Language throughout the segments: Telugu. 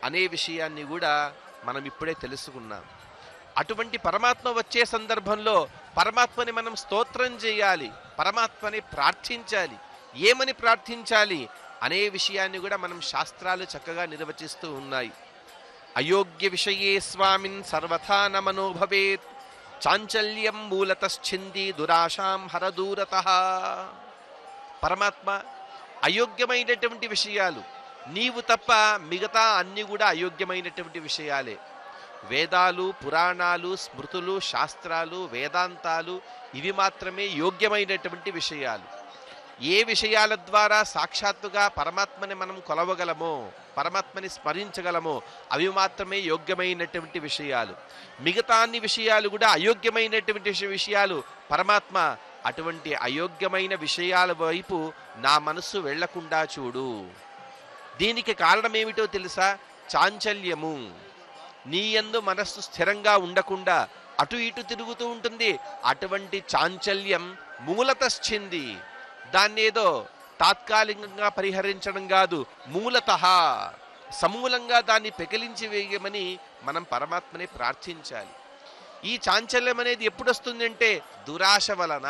అనే విషయాన్ని కూడా మనం ఇప్పుడే తెలుసుకున్నాం అటువంటి పరమాత్మ వచ్చే సందర్భంలో పరమాత్మని మనం స్తోత్రం చేయాలి పరమాత్మని ప్రార్థించాలి ఏమని ప్రార్థించాలి అనే విషయాన్ని కూడా మనం శాస్త్రాలు చక్కగా నిర్వచిస్తూ ఉన్నాయి అయోగ్య విషయే స్వామిన్ సర్వథా నమనో భవేత్ చాంచల్యం మూలతశ్చింది దురాశాం హరదూరత పరమాత్మ అయోగ్యమైనటువంటి విషయాలు నీవు తప్ప మిగతా అన్ని కూడా అయోగ్యమైనటువంటి విషయాలే వేదాలు పురాణాలు స్మృతులు శాస్త్రాలు వేదాంతాలు ఇవి మాత్రమే యోగ్యమైనటువంటి విషయాలు ఏ విషయాల ద్వారా సాక్షాత్తుగా పరమాత్మని మనం కొలవగలమో పరమాత్మని స్మరించగలమో అవి మాత్రమే యోగ్యమైనటువంటి విషయాలు మిగతా అన్ని విషయాలు కూడా అయోగ్యమైనటువంటి విష- విషయాలు పరమాత్మ అటువంటి అయోగ్యమైన విషయాల వైపు నా మనస్సు వెళ్లకుండా చూడు దీనికి కారణమేమిటో తెలుసా చాంచల్యము నీ యందు మనస్సు స్థిరంగా ఉండకుండా అటు ఇటు తిరుగుతూ ఉంటుంది అటువంటి చాంచల్యం మూలతశ్చింది దాన్నేదో తాత్కాలికంగా పరిహరించడం కాదు మూలత సమూలంగా దాన్ని పెకిలించి వేయమని మనం పరమాత్మని ప్రార్థించాలి ఈ చాంచల్యం అనేది ఎప్పుడు వస్తుందంటే దురాశ వలన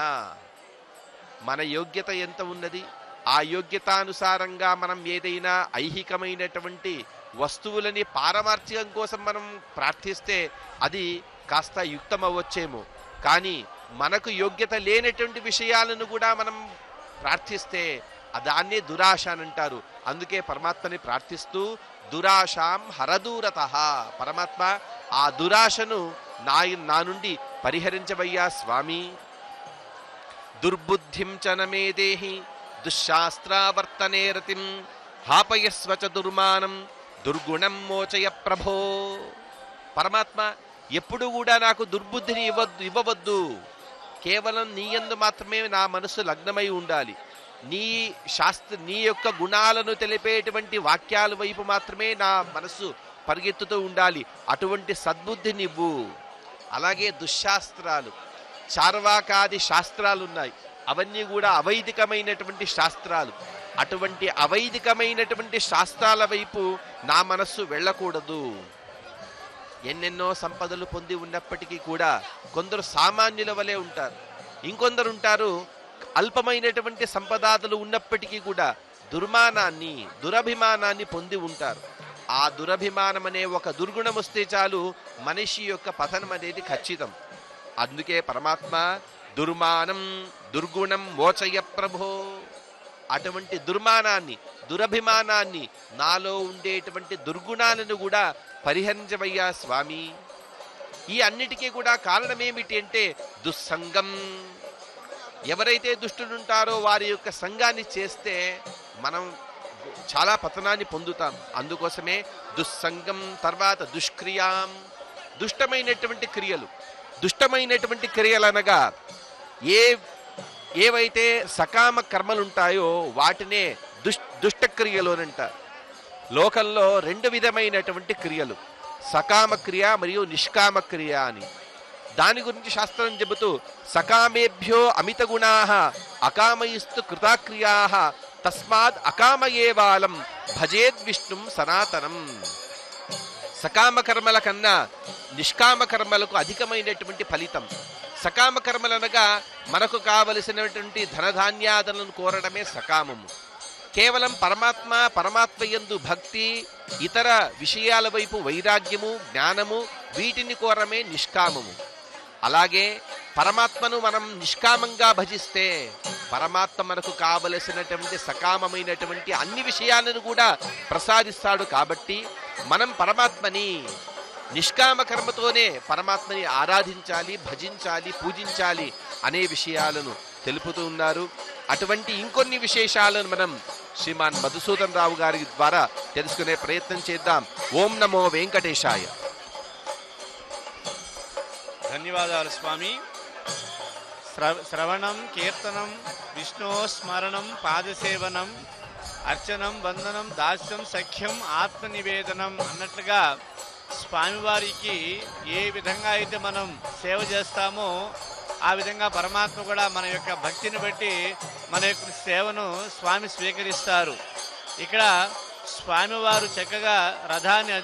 మన యోగ్యత ఎంత ఉన్నది ఆ యోగ్యతానుసారంగా మనం ఏదైనా ఐహికమైనటువంటి వస్తువులని పారమార్థికం కోసం మనం ప్రార్థిస్తే అది కాస్త యుక్తమవ్వచ్చేమో కానీ మనకు యోగ్యత లేనటువంటి విషయాలను కూడా మనం ప్రార్థిస్తే దాన్నే దురాశ అని అంటారు అందుకే పరమాత్మని ప్రార్థిస్తూ దురాశాం హరదూరత పరమాత్మ ఆ దురాశను నా నా నుండి పరిహరించవయ్యా స్వామి దుర్బుద్ధిం చ నమే దేహి దుశ్శాస్త్రావర్తనే రతిం హాపయస్వ చ దుర్మానం దుర్గుణం మోచయ ప్రభో పరమాత్మ ఎప్పుడు కూడా నాకు దుర్బుద్ధిని ఇవ్వద్దు ఇవ్వవద్దు కేవలం నీ యందు మాత్రమే నా మనసు లగ్నమై ఉండాలి నీ శాస్త్ర నీ యొక్క గుణాలను తెలిపేటువంటి వాక్యాల వైపు మాత్రమే నా మనసు పరిగెత్తుతూ ఉండాలి అటువంటి సద్బుద్ధినివ్వు అలాగే దుశ్శాస్త్రాలు చార్వాకాది శాస్త్రాలు ఉన్నాయి అవన్నీ కూడా అవైదికమైనటువంటి శాస్త్రాలు అటువంటి అవైదికమైనటువంటి శాస్త్రాల వైపు నా మనస్సు వెళ్ళకూడదు ఎన్నెన్నో సంపదలు పొంది ఉన్నప్పటికీ కూడా కొందరు సామాన్యుల వలె ఉంటారు ఇంకొందరు ఉంటారు అల్పమైనటువంటి సంపదాదులు ఉన్నప్పటికీ కూడా దుర్మానాన్ని దురభిమానాన్ని పొంది ఉంటారు ఆ దురభిమానం అనే ఒక దుర్గుణం వస్తే చాలు మనిషి యొక్క పతనం అనేది ఖచ్చితం అందుకే పరమాత్మ దుర్మానం దుర్గుణం మోచయ ప్రభో అటువంటి దుర్మానాన్ని దురభిమానాన్ని నాలో ఉండేటువంటి దుర్గుణాలను కూడా పరిహరించవయ్యా స్వామి ఈ అన్నిటికీ కూడా కారణమేమిటి అంటే దుస్సంగం ఎవరైతే దుష్టులుంటారో వారి యొక్క సంఘాన్ని చేస్తే మనం చాలా పతనాన్ని పొందుతాం అందుకోసమే దుస్సంగం తర్వాత దుష్క్రియాం దుష్టమైనటువంటి క్రియలు దుష్టమైనటువంటి క్రియలు అనగా ఏ ఏవైతే సకామ కర్మలు ఉంటాయో వాటినే దుష్ దుష్టక్రియలు అని అంటారు లోకంలో రెండు విధమైనటువంటి క్రియలు సకామ క్రియ మరియు నిష్కామ క్రియ అని దాని గురించి శాస్త్రం చెబుతూ సకామేభ్యో అమిత గుణా అకామయిస్తు కృతాక్రియా తస్మాత్ అకామయేవాలం భజేద్ విష్ణుం సనాతనం సకామ కర్మల కన్నా నిష్కామ కర్మలకు అధికమైనటువంటి ఫలితం సకామ కర్మలు అనగా మనకు కావలసినటువంటి ధనధాన్యాదులను కోరడమే సకామము కేవలం పరమాత్మ పరమాత్మ యందు భక్తి ఇతర విషయాల వైపు వైరాగ్యము జ్ఞానము వీటిని కోరమే నిష్కామము అలాగే పరమాత్మను మనం నిష్కామంగా భజిస్తే పరమాత్మ మనకు కావలసినటువంటి సకామమైనటువంటి అన్ని విషయాలను కూడా ప్రసాదిస్తాడు కాబట్టి మనం పరమాత్మని నిష్కామ కర్మతోనే పరమాత్మని ఆరాధించాలి భజించాలి పూజించాలి అనే విషయాలను తెలుపుతూ ఉన్నారు అటువంటి ఇంకొన్ని విశేషాలను మనం శ్రీమాన్ మధుసూదన్ రావు గారి ద్వారా తెలుసుకునే ప్రయత్నం చేద్దాం ఓం నమో వెంకటేశాయ ధన్యవాదాలు స్వామి శ్రవ శ్రవణం కీర్తనం విష్ణు స్మరణం పాదసేవనం అర్చనం వందనం దాస్యం సఖ్యం ఆత్మనివేదనం అన్నట్లుగా స్వామివారికి ఏ విధంగా అయితే మనం సేవ చేస్తామో ఆ విధంగా పరమాత్మ కూడా మన యొక్క భక్తిని బట్టి మన యొక్క సేవను స్వామి స్వీకరిస్తారు ఇక్కడ స్వామివారు చక్కగా రథాన్ని